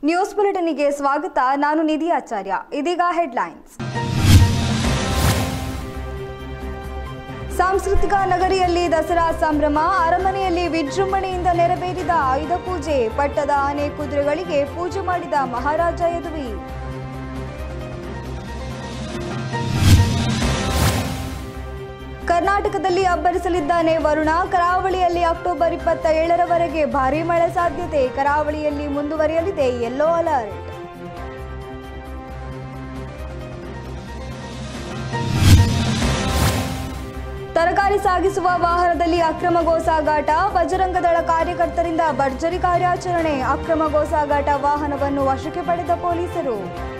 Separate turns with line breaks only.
news ಬುಲೆಟಿನ್ಗೆ ಸ್ವಾಗತ ನಾನು ನಿಧಿ ಆಚಾರ್ಯ ಇದೀಗ ಹೆಡ್ಲೈನ್ಸ್ ಸಾಂಸ್ಕೃತಿಕ ನಗರಿಯಲ್ಲಿ ದಸರಾ ಸಂಭ್ರಮ ಅರಮನೆಯಲ್ಲಿ ವಿಜೃಂಭಣೆಯಿಂದ ನೆರವೇರಿದ ಆಯುಧ ಪೂಜೆ ಪಟ್ಟದ ಆನೆ ಕುದುರೆಗಳಿಗೆ ಪೂಜೆ ಮಾಡಿದ ಮಹಾರಾಜ ಯದುವಿ ಕರ್ನಾಟಕದಲ್ಲಿ ಅಬ್ಬರಿಸಲಿದ್ದಾನೆ ವರುಣ ಕರಾವಳಿಯಲ್ಲಿ ಅಕ್ಟೋಬರ್ ಇಪ್ಪತ್ತ ಏಳರವರೆಗೆ ಭಾರೀ ಮಳೆ ಸಾಧ್ಯತೆ ಕರಾವಳಿಯಲ್ಲಿ ಮುಂದುವರಿಯಲಿದೆ ಯೆಲ್ಲೋ ಅಲರ್ಟ್ ತರಕಾರಿ ಸಾಗಿಸುವ ವಾಹನದಲ್ಲಿ ಅಕ್ರಮ ಗೋಸಾಗಾಟ ಬಜರಂಗದಳ ಕಾರ್ಯಕರ್ತರಿಂದ ಭರ್ಜರಿ ಕಾರ್ಯಾಚರಣೆ ಅಕ್ರಮ ಗೋಸಾಗಾಟ ವಾಹನವನ್ನು ವಶಕ್ಕೆ ಪಡೆದ ಪೊಲೀಸರು